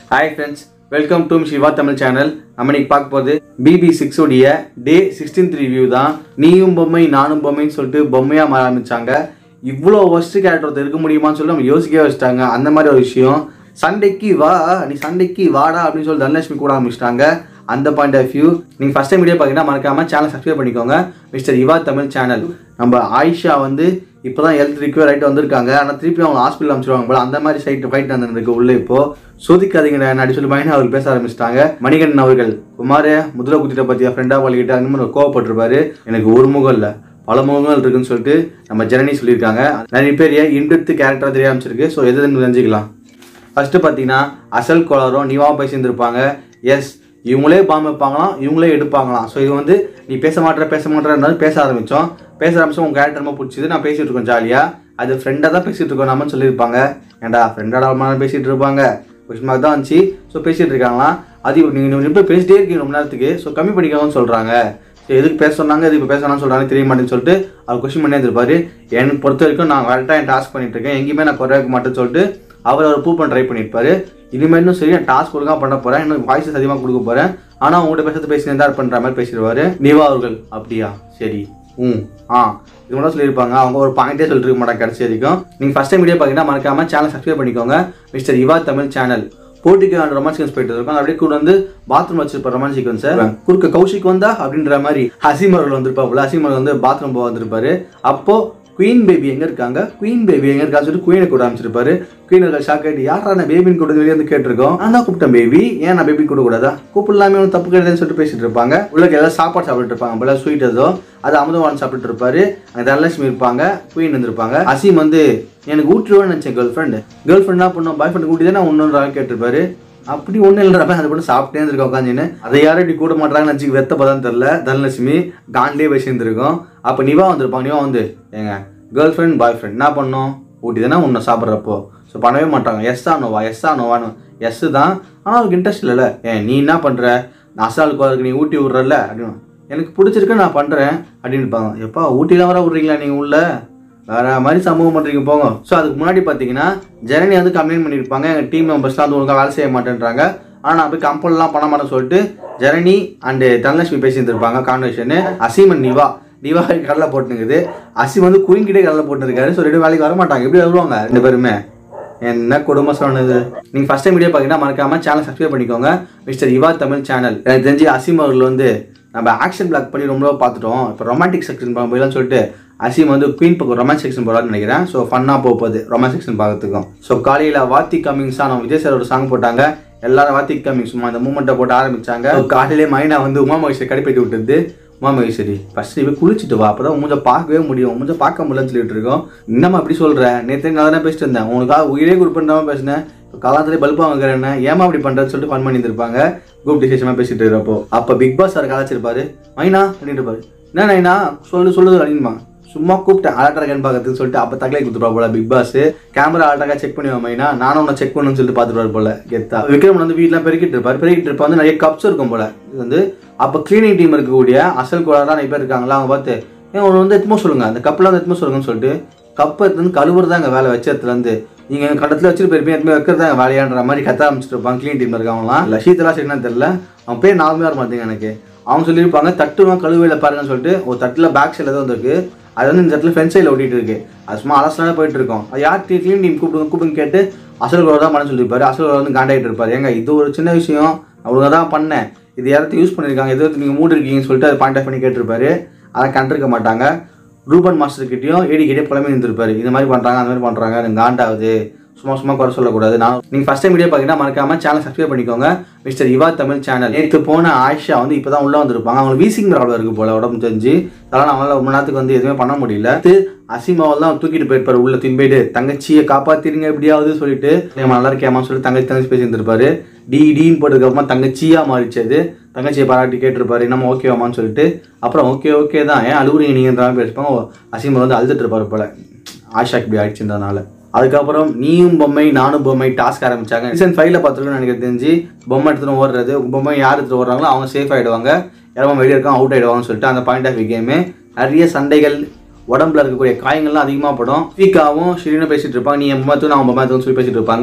hi friends welcome to Siva Tamil channel நம்ம இன்னைக்கு பார்க்க போகிறது பிபி சிக்ஸ் உடைய டே சிக்ஸ்டீன்த் ரிவ்யூ தான் நீயும் பொம்மை நானும் பொம்மைன்னு சொல்லிட்டு பொம்மையாக மாற ஆரம்பிச்சாங்க இவ்வளோ ஒஸ்ட் கேரக்டர் ஒருத்தர் இருக்க முடியுமான்னு சொல்லி நம்ம யோசிக்கவே வச்சுட்டாங்க அந்த மாதிரி ஒரு விஷயம் சண்டைக்கு வா நீ சண்டைக்கு வாடா அப்படின்னு சொல்லி தனலட்சுமி கூட ஆரம்பிச்சிட்டாங்க அந்த பாயிண்ட் ஆஃப் வியூ நீங்கள் ஃபஸ்ட் டைம் வீடியோ பார்த்தீங்கன்னா மறக்காம சேனல் சப்ஸ்கிரைப் பண்ணிக்கோங்க மிஸ்டர் இவா தமிழ் சேனல் நம்ம ஆயிஷா வந்து இப்போ தான் ஹெல்த் ரிக்யூர் ஆகிட்டு வந்திருக்காங்க ஆனால் திருப்பி அவங்க ஹாஸ்பிட்டல் அமைச்சிருவாங்க போல அந்த மாதிரி சைட் ஃபைட் நடந்துருக்கு உள்ள இப்போ சோதிக்காதீங்க நடி சொல்லி மைனா அவர்கள் பேச ஆரம்பிச்சிட்டாங்க மணிகண்டன் அவர்கள் குமார முதல குத்திட்ட பற்றியா ஃப்ரெண்டாக வழிகிட்டு அந்த மாதிரி கோவப்பட்டிருப்பாரு எனக்கு ஒரு முகம் இல்லை பல முகங்கள் இருக்குன்னு சொல்லிட்டு நம்ம ஜனனி சொல்லியிருக்காங்க நிறைய பேர் இன்டெப்த் கேரக்டராக தெரிய ஆரம்பிச்சிருக்கு ஸோ எது தெரிஞ்சுக்கலாம் ஃபஸ்ட்டு பார்த்தீங்கன்னா அசல் கோளாரும் நிவாவும் போய் சேர்ந்துருப்பாங்க எஸ் இவங்களே பாம்பு வைப்பாங்களாம் இவங்களே எடுப்பாங்களாம் ஸோ இது வந்து நீ பேச மாட்டேற பேச மாட்டேறாலும் பேச ஆரம்பித்தோம் பேச ஆரம்பிச்சோம் உங்கள் கேரக்டர் ரொம்ப பிடிச்சது நான் பேசிகிட்டு இருக்கோம் ஜாலியாக அது ஃப்ரெண்டாக தான் பேசிகிட்டு இருக்கோம் நம்மன்னு சொல்லியிருப்பாங்க ஏன்டா ஃப்ரெண்டாக மாதிரி பேசிகிட்டு இருப்பாங்க கொஸ்டின் மார்க் தான் வந்துச்சு ஸோ பேசிகிட்டு இருக்காங்களாம் அது இப்போ நீங்கள் இப்போ பேசிட்டே இருக்கீங்க ரொம்ப நேரத்துக்கு ஸோ கம்மி பண்ணிக்கோங்கன்னு சொல்கிறாங்க ஸோ எதுக்கு பேச சொன்னாங்க இது இப்போ பேச வேணாம்னு சொல்கிறாங்க தெரிய மாட்டேன்னு சொல்லிட்டு அவர் கொஸ்டின் பண்ணி இருந்திருப்பாரு எனக்கு பொறுத்த வரைக்கும் நான் கரெக்டாக என் டாஸ்க் பண்ணிட்டு இருக்கேன் எங்கேயுமே நான் குறை வைக்க மாட்டேன்னு சொல்லிட்டு அவர் அவர் ப்ரூவ் பண்ண ட்ரை பண்ணியிருப்பாரு இனிமேலும் சரி நான் டாஸ்க் ஒழுங்காக பண்ண போகிறேன் இன்னும் வாய்ஸஸ் அதிகமாக கொடுக்க போகிறேன் ஆனால் உங்கள்கிட்ட பேசுறது பேசி தான் பண்ணுற மாதிரி பேசிடுவாரு நிவா அவர்கள் அப்படியா சரி ம் ஆ இது மட்டும் சொல்லியிருப்பாங்க அவங்க ஒரு பாயிண்டே சொல்லிட்டு இருக்க மாட்டாங்க கடைசி வரைக்கும் நீங்கள் ஃபஸ்ட் டைம் வீடியோ பார்த்தீங்கன்னா மறக்காம சேனல் சப்ஸ்கிரைப் பண்ணிக்கோங்க மிஸ்டர் இவா தமிழ் சேனல் போட்டிக்கான ரொமான்ஸ் சீக்வன்ஸ் போயிட்டு இருக்கும் அப்படியே கூட வந்து பாத்ரூம் வச்சிருப்பார் ரொமான்ஸ் சீக்வன்ஸ் குறுக்க கௌஷிக் வந்தா அப்படின்ற மாதிரி ஹசீம் அவர்கள் வந்திருப்பாப்புல ஹசீம் அவர்கள் வந்து பாத்ரூம் போக வந்திருப்பாரு அப்போ குயின் பேபி எங்க இருக்காங்க குயின் பேபி எங்க இருக்கான்னு சொல்லிட்டு குயினை கூட அமைச்சிருப்பாரு குயின் அவர்கள் ஷாக் ஆகிட்டு யாரா நான் பேபின்னு கூட வெளியே வந்து கேட்டிருக்கோம் நான் தான் கூப்பிட்டேன் பேபி ஏன் நான் பேபி கூட கூடாதா கூப்பிடலாமே ஒன்றும் தப்பு கிடையாதுன்னு சொல்லிட்டு பேசிட்டு இருப்பாங்க உள்ள எல்லாம் சாப்பாடு சாப்பிட்டு இருப்பாங்க போல ஸ்வீட் ஏதோ அது அமுதவான் சாப்பிட்டு இருப்பாரு அங்கே தனலட்சுமி இருப்பாங்க குயின் இருந்திருப்பாங்க அசீம் வந்து எனக்கு ஊட்டுருவேன்னு நினச்சேன் கேர்ள் ஃப்ரெண்டு கேர்ள் ஃப்ரெண்ட் என்ன பண்ணும் பாய் ஃப்ரெண்ட் கூட்டி தானே ஒன்று கேட்டிருப்பாரு அப்படி ஒன்றும் இல்லைறப்ப அது மட்டும் சாப்பிட்டே இருந்திருக்கோம் உட்காந்துன்னு அதை யாரும் இப்படி கூட மாட்டாங்கன்னு நினச்சி வெத்த பதம் தெரில தனலட்சுமி காண்ட்லேயே போய் சேர்ந்துருக்கோம் அப்போ நிவா வந்திருப்பாங்க நிவா வந்து ஏங்க கேர்ள் ஃப்ரெண்ட் பாய் ஃப்ரெண்ட் என்ன பண்ணோம் ஊட்டி தானே உன்னை சாப்பிட்றப்போ ஸோ பண்ணவே மாட்டாங்க எஸ் நோவா எஸ் நோவான்னு எஸ் தான் ஆனால் அவருக்கு இன்ட்ரெஸ்ட் இல்லைல்ல ஏன் நீ என்ன பண்ணுற அசாலுக்கு அதுக்கு நீ ஊட்டி விட்றல அப்படின்னு எனக்கு பிடிச்சிருக்கு நான் பண்ணுறேன் அப்படின்னு இருப்பாங்க எப்பா ஊட்டிலாம் வர விட்றீங்களா நீங்கள் உள்ள வேற மாதிரி சமூகம் பண்ணுறீங்க போங்க ஸோ அதுக்கு முன்னாடி பார்த்தீங்கன்னா ஜனனி வந்து கம்ப்ளைண்ட் பண்ணியிருப்பாங்க எங்கள் டீம் மெம்பர்ஸ்லாம் வந்து ஒழுங்காக வேலை செய்ய மாட்டேன்றாங்க ஆனால் நான் போய் கம்பெனிலாம் பண்ண மாட்டேன்னு சொல்லிட்டு ஜனனி அண்டு தனலட்சுமி பேசியிருந்திருப்பாங்க கான்வர்சேஷனு அசீமன் நிவா நிவா கடலை போட்டுனுக்குது அசீம் வந்து குறுங்கிட்டே கடலை போட்டுருக்காரு ஸோ ரெண்டு வேலைக்கு வர மாட்டாங்க எப்படி வருவாங்க ரெண்டு பேருமே என்ன கொடுமை சொன்னது நீங்கள் ஃபஸ்ட் டைம் வீடியோ பார்த்தீங்கன்னா மறக்காம சேனல் சப்ஸ்கிரைப் பண்ணிக்கோங்க மிஸ்டர் இவா தமிழ் சேனல் எனக்கு தெரிஞ்சு அசீம் அவர்கள் வந்து நம்ம ஆக்ஷன் பிளாக் பண்ணி ரொம்ப பார்த்துட்டோம் இப்போ ரொமான்டிக் செக்ஷன் போயிடலாம் சொல்லிட்டு அசீம் வந்து குயின் பக்கம் ரொமான்ஸ் செக்ஷன் போகிறான்னு நினைக்கிறேன் ஸோ ஃபன்னாக போக போகுது ரொமான்ஸ் செக்ஷன் பார்க்கறதுக்கும் ஸோ காலையில் வாத்தி கம்மிங்ஸாக நம்ம விஜய் சார் ஒரு சாங் போட்டாங்க எல்லாரும் வாத்தி கம்மிங் சும்மா இந்த மூமெண்ட்டை போட்டு ஆரம்பிச்சாங்க So, காலையிலே மைனா வந்து உமா மகேஸ்வரி கடிப்பேட்டி விட்டுது உமா மகேஸ்வரி ஃபர்ஸ்ட் இவ குளிச்சுட்டு வா அப்போ தான் மூஞ்ச பார்க்கவே முடியும் மூஞ்ச பார்க்க முடியலன்னு சொல்லிட்டு இருக்கோம் இன்னமா அப்படி சொல்கிற நேற்று நான் தானே பேசிட்டு இருந்தேன் உனக்காக உயிரே கொடுப்பேன் பேசினேன் இப்போ காலத்துலேயே பல்பா வாங்குறேன் ஏமா அப்படி பண்ணுறேன்னு சொல்லிட்டு ஃபன் பண்ணியிருந்திருப்பாங்க குரூப் டிசிஷனாக பேசிட்டு இருக்கிறப்போ அப்போ பிக் பாஸ் சார் கலாச்சிருப்பாரு மைனா அப்படின்ட்டு இருப்பாரு என்ன நைனா சொல்லு சொல்லுது அப்படின்மா சும்மா கூப்பிட்டேன் அலர்ட் இருக்கேன்னு பார்க்கறதுக்கு சொல்லிட்டு அப்போ தகலை கொடுத்துருப்பா போல பிக் பாஸ் கேமரா அலர்ட்டாக செக் பண்ணி மைனா நானும் உன்னை செக் பண்ணுன்னு சொல்லிட்டு பார்த்துருவாரு போல கெத்தா விக்ரம் வந்து வீட்டில் பெருக்கிட்டு இருப்பாரு பெருக்கிட்டு இருப்பா வந்து நிறைய கப்ஸ் இருக்கும் போல இது வந்து அப்போ கிளீனிங் டீம் இருக்கக்கூடிய அசல் கோளாறு நிறைய பேர் இருக்காங்களா அவங்க பார்த்து ஏன் ஒன்று வந்து எத்துமோ சொல்லுங்க அந்த கப்பில் வந்து எத்துமோ சொல்லுங்கன்னு சொல்லிட்டு கப்பை எடுத்து வந்து கழுவுறதாங்க வேலை வச்ச இடத்துலேருந்து நீங்கள் எங்கள் கடத்தில் வச்சுட்டு போயிருப்பீங்க எதுவுமே வைக்கிறதாங்க வேலையான்ற மாதிரி கத்த ஆரம்பிச்சிட்டு இருப்பாங்க க்ளீன் டீம் இருக்கவங்களாம் இல்லை சீத்தலா சரின்னு தெரியல அவன் பேர் நாலுமே வர மாட்டேங்க எனக்கு அவங்க சொல்லியிருப்பாங்க தட்டுலாம் கழுவையில் பாருங்கன்னு சொல்லிட்டு ஒரு தட்டில் பேக் சைடில் தான் வந்திருக்கு அது வந்து இந்த இடத்துல ஃப்ரண்ட் சைடில் ஓட்டிட்டு இருக்கு அது சும்மா அலசலாக போயிட்டு இருக்கோம் அது யார் க்ளீன் டீம் கூப்பிடுங்க கூப்பிடுங்க கேட்டு அசல் கோர் தான் பண்ண சொல்லியிருப்பாரு அசல் கோர் வந்து காண்டாகிட்டு இருப்பாரு ஏங்க இது ஒரு சின்ன விஷயம் அவங்க தான் பண்ணேன் இது யாராவது யூஸ் பண்ணியிருக்காங்க எது நீங்கள் மூடு இருக்கீங்கன்னு சொல்லிட்டு அதை பாயிண்ட் ஆஃப் பண்ணி கேட்டிருப்பாரு அதை கண்டிருக்க மாட்டாங்க ரூபன் மாஸ்டர் கிட்டயும் ஏடி கிட்டே புலமே இருந்திருப்பாரு இந்த மாதிரி பண்ணுறாங்க அந்த மாதிரி பண்ணுறாங்க எனக்கு காண்டாகுது சும்மா சும்மா குறை சொல்லக்கூடாது நான் நீங்கள் ஃபஸ்ட் டைம் வீடியோ பார்த்தீங்கன்னா மறக்காம சேனல் சப்ஸ்கிரைப் பண்ணிக்கோங்க மிஸ்டர் இவா தமிழ் சேனல் நேற்று போன ஆயிஷா வந்து இப்போ தான் உள்ளே வந்திருப்பாங்க அவங்களுக்கு வீசிங் ப்ராப்ளம் இருக்கு போல உடம்பு தெரிஞ்சு அதனால் அவங்களால ரொம்ப நேரத்துக்கு வந்து எதுவுமே பண்ண முடியல அடுத்து அசிமாவில் தான் தூக்கிட்டு போயிருப்பாரு உள்ள திரும்பி போயிட்டு தங்கச்சியை காப்பாத்திருங்க எப்படியாவது சொல்லிட்டு நம்ம நல்லா இருக்கேமா சொல்லி தங்கச்சி தங்கச்சி பேசி இருந்திருப்பாரு டி டின்னு போட்டதுக்கப்புறமா தங்கச்சியா மாறிச்சது தங்கச்சியை பாராட்டி கேட்டிருப்பாரு நம்ம ஓகேவாமான்னு சொல்லிட்டு அப்புறம் ஓகே ஓகே தான் ஏன் அழுகுறீங்க நீங்கன்ற மாதிரி பேசிப்பாங்க அசிமா வந்து அழுதுட்டு இருப்பாரு போல ஆஷாக்கு இப்படி ஆயிடுச்சுன்றதுனால அதுக்கப்புறம் நீயும் பொம்மை நானும் பொம்மை டாஸ்க் ஆரம்பிச்சாங்க சீசன் ஃபைவ்ல பார்த்துருக்கோம் எனக்கு தெரிஞ்சு பொம்மை எடுத்துட்டு ஓடுறது பொம்மை யார் எடுத்துட்டு ஓடுறாங்களோ அவங்க சேஃப் ஆகிடுவாங்க யாரும் வெளியே இருக்காங்க அவுட் ஆகிடுவாங்கன்னு சொல்லிட்டு அந்த பாயிண்ட் ஆஃப் வியூ கேமு நிறைய சண்டைகள் உடம்புல இருக்கக்கூடிய காயங்கள்லாம் அதிகமாக படும் வீக்காவும் ஷிரீனும் பேசிட்டு இருப்பாங்க நீ என் பொம்மாத்துக்கு நான் பொம்மாத்துக்கு சொல்லி பேசிட்டு இருப்பாங்க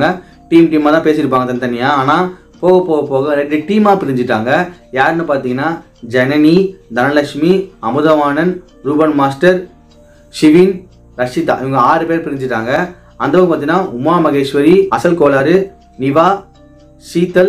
டீம் டீமாக தான் பேசியிருப்பாங்க தனித்தனியாக ஆனால் போக போக போக ரெண்டு டீமாக பிரிஞ்சுட்டாங்க யாருன்னு பார்த்தீங்கன்னா ஜனனி தனலட்சுமி அமுதவாணன் ரூபன் மாஸ்டர் ஷிவின் ரஷிதா இவங்க ஆறு பேர் பிரிஞ்சுட்டாங்க அந்த பக்கம் பார்த்தீங்கன்னா உமா மகேஸ்வரி அசல் கோளாறு நிவா சீதல்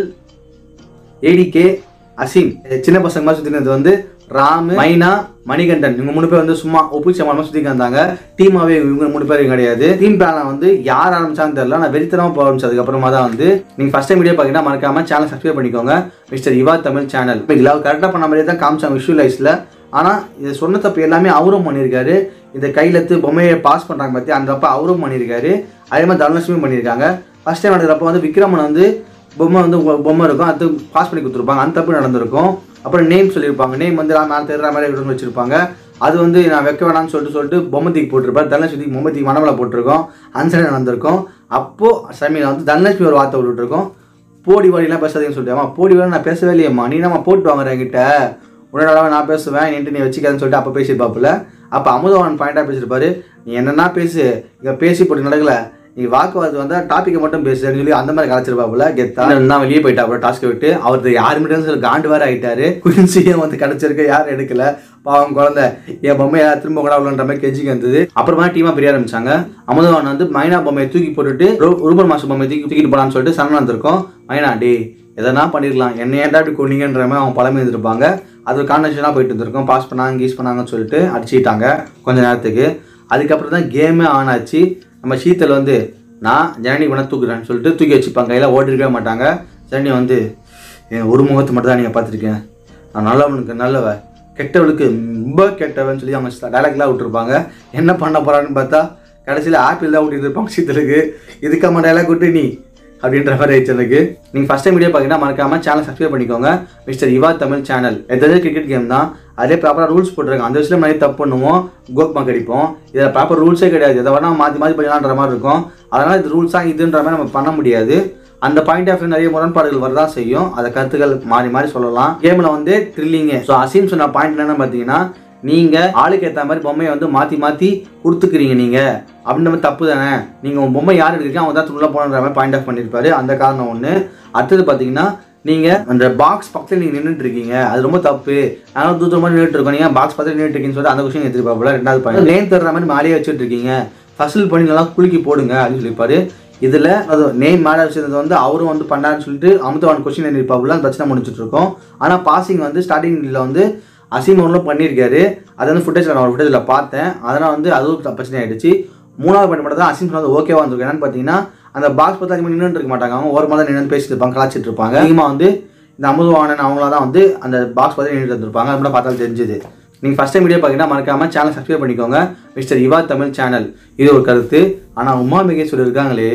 ஏடிகே அசீம் சின்ன பசங்க மாதிரி சுற்றினது வந்து ராமு மைனா மணிகண்டன் இவங்க மூணு பேர் வந்து சும்மா ஒப்புச்சமான சுற்றிட்டு இருந்தாங்க டீமாவே இவங்க மூணு பேர் கிடையாது டீம் பிளானை வந்து யார் ஆரம்பிச்சான்னு தெரியல நான் வெறித்தனமாக போக ஆரம்பிச்சதுக்கு அப்புறமா தான் வந்து நீங்கள் ஃபஸ்ட் டைம் வீடியோ பார்த்தீங்கன்னா மறக்காம சேனல் சப்ஸ்கிரைப் பண்ணிக்கோங்க மிஸ்டர் இவா தமிழ் சேனல் இப்போ இதில் கரெக்டாக பண்ண மாதிரியே தான் காமிச்சாங்க விஷுவலைஸில் ஆனால் இது சொன்ன தப்பு எல்லாமே அவரும் பண்ணியிருக்காரு இந்த கையிலத்து பொம்மையை பாஸ் பண்ணுறாங்க பற்றி அந்த அப்போ அவரும் பண்ணியிருக்காரு அதே மாதிரி தனலட்சுமியும் பண்ணியிருக்காங்க ஃபஸ்ட் டைம் நடக்கிறப்ப வந்து விக்ரமன் வந்து பொம்மை வந்து உங்க பொம்மை இருக்கும் அது பாஸ் பண்ணி கொடுத்துருப்பாங்க அந்த தப்பு நடந்திருக்கும் அப்புறம் நேம் சொல்லியிருப்பாங்க நேம் வந்து நான் மேலே தெரிற மாதிரி எடுத்து வச்சிருப்பாங்க அது வந்து நான் வைக்க வேணாம்னு சொல்லிட்டு சொல்லிட்டு பொம்மை தூக்கி போட்டிருப்பார் தனலட்சுமி தூக்கி பொம்மை தூக்கி மனமலை போட்டிருக்கோம் அந்த சைடு நடந்திருக்கும் அப்போது சமீனா வந்து தனலட்சுமி ஒரு வார்த்தை விட்டுருக்கோம் போடி வாடிலாம் பேசாதீங்கன்னு சொல்லிட்டு அம்மா போடி வாடி நான் பேசவே இல்லையம்மா நீ நம்ம போட்டு வாங்குற என்கிட்ட உன்னோட நான் பேசுவேன் என்கிட்ட நீ வச்சுக்காதுன்னு சொல்லிட்டு அப்போ பேசியிருப்பாப்புல அப்போ அமுதவான் பாயிண்டாக பேசியிருப்பாரு நீ என்னென்னா பேசு இங்கே பேசி போட்டு நடக்கல நீ வாக்குவாதம் வந்தால் டாப்பிக்கை மட்டும் பேசுறேன்னு சொல்லி அந்த மாதிரி கலைச்சிருப்பாப்புல கெத்தா நான் வெளியே போயிட்டாப்புல டாஸ்க்கை விட்டு அவருக்கு யார் மட்டும் சொல்லி காண்டு வேற ஆயிட்டாரு குயின்சியும் வந்து கிடச்சிருக்க யாரும் எடுக்கல பாவம் குழந்தை என் பொம்மை யார் திரும்ப கூட அவ்வளோன்ற மாதிரி கெஞ்சிக்கு வந்தது அப்புறமா டீமாக பிரிய ஆரம்பிச்சாங்க அமுதவான் வந்து மைனா பொம்மையை தூக்கி போட்டுட்டு ரூ- ரூபன் மாஸ்டர் பொம்மையை தூக்கி தூக்கிட்டு போலான்னு சொல்லிட்டு சரண் வந்திருக்கோம் மைனா டே எதனா பண்ணிடலாம் என்ன ஏன்டா இப்படி கொண்டீங்கன்ற மாதிரி அவங்க பழமை இருந்திருப்பாங்க அது கான்வென்ஷனாக போயிட்டு இருந்திருக்கோம் பாஸ் பண்ணாங்க கீஸ் பண்ணாங்கன்னு சொல்லிட்டு அடிச்சுக்கிட்டாங்க கொஞ்ச நேரத்துக்கு அதுக்கப்புறம் தான் கேமே ஆன் ஆச்சு நம்ம சீத்தல் வந்து நான் ஜனனி வேணா தூக்குறேன்னு சொல்லிட்டு தூக்கி வச்சுப்பாங்க கையில் ஓடிருக்கவே மாட்டாங்க ஜனனி வந்து என் ஒரு முகத்தை மட்டும் தான் நீங்கள் பார்த்துருக்கேன் நான் நல்லவனுக்கு நல்லவ கெட்டவளுக்கு ரொம்ப கெட்டவன் சொல்லி அவங்க டைலாக்லாம் விட்டுருப்பாங்க என்ன பண்ண போறான்னு பார்த்தா கடைசியில் ஆப்பிள் தான் விட்டுட்டு இருப்பாங்க சீத்தலுக்கு இதுக்காம டைலாக் விட்டு நீ அப்படின்ற மாதிரி ஆயிடுச்சு எனக்கு நீங்கள் ஃபஸ்ட் டைம் வீடியோ பார்த்தீங்கன்னா மறக்காம சேனல் சப்ஸ்கிரைப் பண்ணிக்கோங்க மிஸ்டர் இவா தமிழ் சேனல் எதாவது கிரிக்கெட் கேம் தான் அதே ப்ராப்பராக ரூல்ஸ் போட்டிருக்காங்க அந்த விஷயம் நிறைய தப்பு பண்ணுவோம் கோக் மார்க் அடிப்போம் இதில் ப்ராப்பர் ரூல்ஸே கிடையாது இதை வேணா மாற்றி மாற்றி பண்ணலான்ற மாதிரி இருக்கும் அதனால் இது ரூல்ஸாக இதுன்ற மாதிரி நம்ம பண்ண முடியாது அந்த பாயிண்ட் ஆஃப் நிறைய முரண்பாடுகள் வரதான் செய்யும் அதை கருத்துக்கள் மாறி மாறி சொல்லலாம் கேமில் வந்து த்ரில்லிங்கு ஸோ அசீம் சொன்ன பாயிண்ட் என்னன்னு பார்த்தீங்கன்னா நீங்கள் ஆளுக்கு ஏற்ற மாதிரி பொம்மையை வந்து மாற்றி மாற்றி கொடுத்துக்கிறீங்க நீங்கள் அப்படின்ற மாதிரி தப்பு தானே நீங்கள் உங்கள் பொம்மை யார் எடுக்கிறீங்க அவங்க தான் உள்ள போனன்ற மாதிரி பாயிண்ட் ஆஃப் பண்ணியிருப்பாரு அந்த காரணம் ஒன்று அடுத்தது பார்த்தீங்கன்னா நீங்கள் அந்த பாக்ஸ் பக்கத்தில் நீங்கள் நின்றுட்டு இருக்கீங்க அது ரொம்ப தப்பு நானும் தூரமாக நின்றுட்டு இருக்கோம் நீங்கள் பாக்ஸ் பக்கத்தில் நின்றுட்டு இருக்கீங்கன்னு சொல்லிட்டு அந்த கொஸ்டின் எடுத்துருப்பாப்புல ரெண்டாவது பாயிண்ட் நேம் தர்ற மாதிரி மேலேயே வச்சுட்டு இருக்கீங்க ஃபசில் பண்ணி நல்லா குலுக்கி போடுங்க அப்படின்னு சொல்லியிருப்பாரு இதில் அது நேம் மேலே வச்சிருந்தது வந்து அவரும் வந்து பண்ணாருன்னு சொல்லிட்டு அமுத்தவான் கொஸ்டின் எழுதியிருப்பாப்புல அந்த பிரச்சனை முடிச்சுட்டு இருக்கோம் ஆனால் பாசிங் வந்து ஸ்டார்டிங்கில் வந்து அசீம் அவர்களும் பண்ணியிருக்காரு அது வந்து ஃபுட்டேஜ் நான் ஒரு ஃபுட்டேஜில் பார்த்தேன் அதனால் வந்து அதுவும் த- பிரச்சனை ஆயிடுச்சு மூணாவது பண்ணி மட்டும் தான் அசீம் சொன்னது ஓகேவா இருந்திருக்கு என்னன்னு பார்த்தீங்கன்னா அந்த பாக்ஸ் பார்த்து அதிகமாக நின்றுட்டு இருக்க மாட்டாங்க அவங்க ஒரு மாதிரி நின்று பேசிட்டு இருப்பாங்க கலாச்சிட்டு இருப்பாங்க அதிகமாக வந்து இந்த அமுதவாணன் அவங்கள தான் வந்து அந்த பாக்ஸ் பார்த்து நின்றுட்டு இருந்திருப்பாங்க அது மட்டும் பார்த்தாலும் தெரிஞ்சுது நீங்கள் ஃபஸ்ட் டைம் வீடியோ பார்த்தீங்கன்னா மறக்காம சேனல் சப்ஸ்கிரைப் பண்ணிக்கோங்க மிஸ்டர் இவா தமிழ் சேனல் இது ஒரு கருத்து ஆனால் உமா மகேஸ்வரி இருக்காங்களே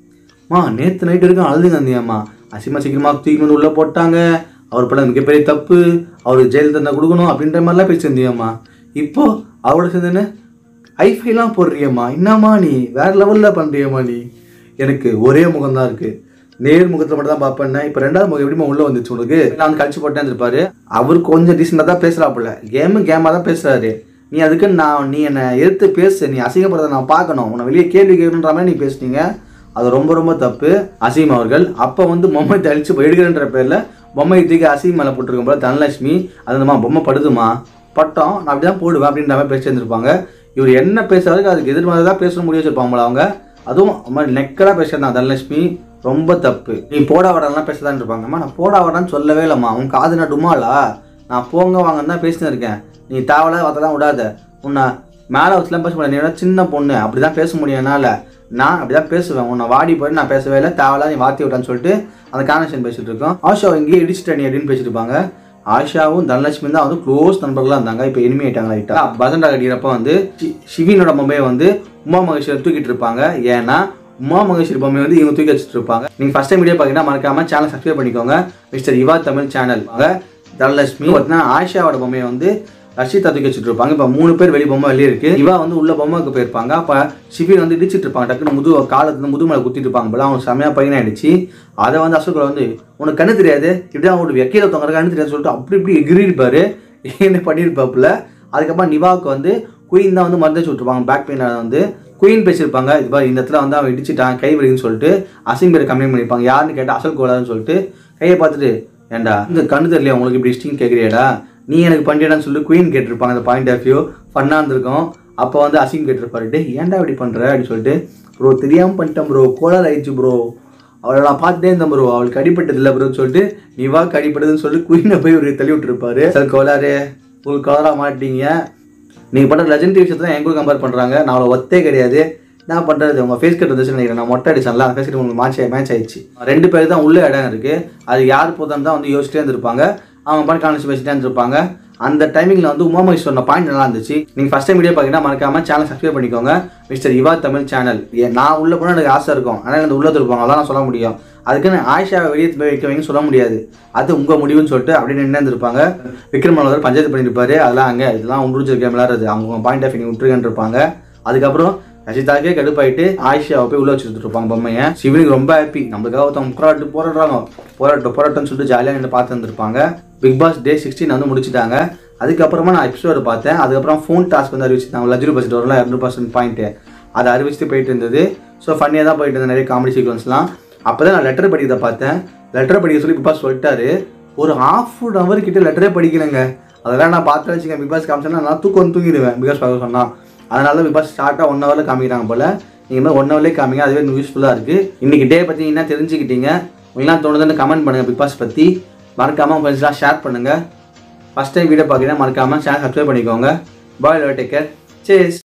மா நேற்று நைட்டு வரைக்கும் அழுதுங்க அந்தியம்மா அசிமா சீக்கிரமாக தூக்கி வந்து உள்ளே போட்டாங்க அவர் படம் மிகப்பெரிய தப்பு அவர் ஜெயில் தண்டனை கொடுக்கணும் அப்படின்ற மாதிரிலாம் பேசியிருந்தியம்மா இப்போ அவரோட சேர்ந்துன்னு ஐஃபைலாம் போடுறியம்மா என்னம்மா நீ வேற லெவலில் பண்ணுறியம்மா நீ எனக்கு ஒரே முகம் தான் இருக்குது நேர் முகத்தை மட்டும் தான் பார்ப்பேன் இப்போ ரெண்டாவது முகம் எப்படிமா உள்ளே வந்துச்சு உனக்கு நான் வந்து கழிச்சு போட்டேன் இருப்பாரு அவர் கொஞ்சம் டீசெண்டாக தான் பேசுகிறாப்புல கேமு கேமாக தான் பேசுகிறாரு நீ அதுக்கு நான் நீ என்னை எதிர்த்து பேசு நீ அசிங்கப்படுறதை நான் பார்க்கணும் உன்னை வெளியே கேள்வி கேட்கணுன்ற மாதிரி நீ பேசுனீங்க அது ரொம்ப ரொம்ப தப்பு அசீம் அவர்கள் அப்போ வந்து பொம்மை அழிச்சு எடுக்கிறன்ற பேரில் பொம்மை தூக்கி அசீம் மேலே போட்டிருக்கும் போல தனலட்சுமி அது இந்தம்மா பொம்மை படுதுமா பட்டம் நான் அப்படி தான் போடுவேன் அப்படின்ற மாதிரி பேசி இருந்திருப்பாங்க இவர் என்ன பேசுறதுக்கு அதுக்கு எதிர்மறை தான் பேச முடிய வச்சிருப்பாங்களா அவங்க அதுவும் அது மாதிரி நெக்கலாக பேசுறதான் தனலட்சுமி ரொம்ப தப்பு நீ போடா வடலாம் பேசதான் இருப்பாங்க அம்மா நான் போடா வடான்னு சொல்லவே இல்லைம்மா உன் காது நான் டுமாலா நான் போங்க வாங்கன்னு தான் பேசினு இருக்கேன் நீ தேவையில்லாத வார்த்தை தான் விடாத உன்னை மேலே வச்சுலாம் பேச முடியாது நீ என்ன சின்ன பொண்ணு அப்படி தான் பேச முடியும் என்னால் நான் அப்படி தான் பேசுவேன் உன்னை வாடி போயிட்டு நான் பேசவே இல்லை தேவையில்லாத நீ வார்த்தை விட்டான்னு சொல்லிட்டு அந்த கான்வெர்சேஷன் பேசிட்டு இருக்கோம் ஆஷா இங்கேயே இடிச்சிட்ட நீ அப்படின்னு பேசிட்டு இருப்பாங்க ஆஷாவும் தனலட்சுமி தான் வந்து க்ளோஸ் நண்பர்களாக இருந்தாங்க இப்போ இனிமே ஆயிட்டாங்க லைட்டா பசண்டா கட்டிக்கிறப்ப வந்து ஷி- சிவினோட பொம்மையை வந்து உமா மகேஸ்வரி தூக்கிட்டு இருப்பாங்க ஏன்னா உமா மகேஸ்வரி பொம்மையை வந்து இவங்க தூக்கி வச்சுட்டு இருப்பாங்க நீங்கள் ஃபஸ்ட் டைம் வீடியோ பார்த்தீங்கன்னா மறக்காம சேனல் சப்ஸ்கிரைப் பண்ணிக்கோங்க மிஸ்டர் இவா தமிழ் சேனல் தனலட்சுமி பார்த்தீங்கன்னா ஆஷாவோட பொம்மையை வந்து ரஷிதா தூக்கி வச்சுட்டு இருப்பாங்க இப்போ மூணு பேர் வெளியே பொம்மை வெளியே இருக்கு இவா வந்து உள்ள பொம்மைக்கு போயிருப்பாங்க அப்போ சிவின் வந்து இடிச்சிட்டு இருப்பாங்க டக்குனு முது காலத்துல முது மேலே குத்திட்டு இருப்பாங்க போல அவங்க செமையா பையனாயிடுச்சு அதை வந்து அசோக்கில் வந்து உனக்கு கண்ணு தெரியாது இப்படி தான் ஒரு வெக்கையில தொங்க கண்ணு தெரியாது சொல்லிட்டு அப்படி இப்படி எகிரி இருப்பாரு என்ன பண்ணியிருப்பாப்புல அதுக்கப்புறம் நிவாவுக்கு வந்து குயின் தான் வந்து மருந்து வச்சு விட்ருப்பாங்க பேக் பெயின் வந்து குயின் பேசியிருப்பாங்க இது பாரு இந்த இடத்துல வந்து அவன் இடிச்சிட்டான் கை வலின்னு சொல்லிட்டு அசிங் பேர் கம்ப்ளைண்ட் பண்ணியிருப்பாங்க யாருன்னு கேட்டால் அசல் கோலான்னு சொல்லிட்டு கையை பார்த்துட்டு ஏன்டா இந்த கண்ணு தெரியல உங்களுக்கு இப்படி இஷ்டிங் கேட்குறியாடா நீ எனக்கு பண்ணிட்டான்னு சொல்லிட்டு குயின் கேட்டிருப்பாங்க அந்த பாயிண்ட் ஆஃப் வியூ ஃபன்னாக இருந்திருக்கும் அப்போ வந்து அசிங் கேட்டிருப்பாரு டே ஏன்டா இப்படி பண்ணுற அப்படின்னு சொல்லிட்டு ப்ரோ தெரியாமல் பண்ணிட்டேன் ப்ரோ கோலார் ஆயிடுச்சு ப்ரோ அவளை நான் பார்த்துட்டே இருந்தேன் ப்ரோ அவளுக்கு அடிப்பட்டது இல்லை ப்ரோன்னு சொல்லிட்டு நீ வா அடிப்பட்டதுன்னு சொல்லிட்டு குயினை போய் ஒரு தள்ளி விட்டுருப்பாரு சார் கோலாரு உங்களுக்கு கோலரா மாட்டீங்க நீங்கள் பண்ணுற லெஜெண்டரி விஷயத்தை என் கூட கம்பேர் பண்ணுறாங்க நான் அவ்வளோ ஒத்தே கிடையாது என்ன பண்ணுறது உங்கள் ஃபேஸ் கட் வந்துச்சுன்னு நினைக்கிறேன் நான் மொட்டை அடிச்சேன்ல அந்த ஃபேஸ் கட் உங்களுக்கு மேட்ச் மேட்ச் ஆயிடுச்சு ரெண்டு பேர் தான் உள்ள இடம் இருக்குது அது யார் போதும் தான் வந்து யோசிச்சிட்டே இருந்திருப்பாங்க அவங்க பண்ணி காலேஜ் பேசிட்டே இருந்திருப்பாங்க அந்த டைமிங்கில் வந்து உமா மகேஷ் சொன்ன பாயிண்ட் நல்லா இருந்துச்சு நீங்கள் ஃபஸ்ட் டைம் வீடியோ பார்த்தீங்கன்னா மறக்காம சேனல் சப்ஸ்கிரைப் பண்ணிக்கோங்க மிஸ்டர் இவா தமிழ் சேனல் நான் உள்ள போனால் எனக்கு ஆசை இருக்கும் ஆனால் எனக்கு உள்ளத்தில் இருப்பாங்க அதான் நான் சொல்ல முடியும் அதுக்குன்னு ஆயிஷாவை வெளியே போய் வைக்க வைங்க சொல்ல முடியாது அது உங்கள் முடிவுன்னு சொல்லிட்டு அப்படி நின்று இருப்பாங்க விக்ரம் மலர் பஞ்சாயத்து பண்ணியிருப்பாரு அதெல்லாம் அங்கே இதெல்லாம் உங்களுக்கு இருக்க விளாடுறது அவங்க பாயிண்ட் ஆஃப் வியூ விட்டுருங்கன்னு இருப்பாங்க அதுக்கப்புறம் ரசிதாக்கே கடுப்பாயிட்டு ஆயிஷாவை போய் உள்ள வச்சுட்டு இருப்பாங்க பொம்மையை சிவனுக்கு ரொம்ப ஹாப்பி நம்மளுக்காக ஒருத்தவங்க போராட்டு போராடுறாங்க போராட்டம் போராட்டம்னு சொல்லிட்டு ஜாலியாக நின்று பார்த்து இருந்திருப்பாங்க பிக் பாஸ் டே சிக்ஸ்டீன் வந்து முடிச்சிட்டாங்க அதுக்கப்புறமா நான் எபிசோடு பார்த்தேன் அதுக்கப்புறம் ஃபோன் டாஸ்க் வந்து அறிவிச்சிட்டாங்க லஜ்ரு பர்சன்ட் வரலாம் இரநூறு பர்சன்ட் பாயிண்ட்டு அதை அறிவிச்சுட்டு போயிட்டு இருந்தது ஸோ ஃபன்னியாக தான் போயிட்டு இருந்தது நிறைய காமெடி சீக்வன்ஸ்லாம் அப்போ தான் நான் லெட்டர் படிக்கிறத பார்த்தேன் லெட்டர் படிக்க சொல்லி பிக் பாஸ் சொல்லிட்டாரு ஒரு ஹாஃப் அன் ஹவர் கிட்ட லெட்டரே படிக்கலைங்க அதெல்லாம் நான் பார்த்து வச்சுக்கேன் பிக் பாஸ் காமிச்சேன்னா நான் தூக்கம் வந்து தூங்கிடுவேன் பிக் பாஸ் பார்க்க சொன்னால் அதனால தான் பிக் பாஸ் ஸ்டார்ட்டாக ஒன் ஹவரில் காமிக்கிறாங்க போல் நீங்கள் மாதிரி ஒன் ஹவர்லேயே காமிங்க அதுவே யூஸ்ஃபுல்லாக இருக்குது இன்றைக்கி டே பற்றி என்ன தெரிஞ்சுக்கிட்டீங்க உங்களாம் தோணுதுன்னு கமெண்ட் பண்ணுங்கள் பிக் பாஸ் பற்றி மறக்காமல் உங்கள் ஃப்ரெண்ட்ஸ்லாம் ஷேர் பண்ணுங்கள் ஃபஸ்ட் டைம் வீடியோ பார்க்குறேன் மறக்காமல் சேனல் சப்ஸ்கிரைப் பண்ணிக்கோங்க பாய் டேக் கேர் சேஸ்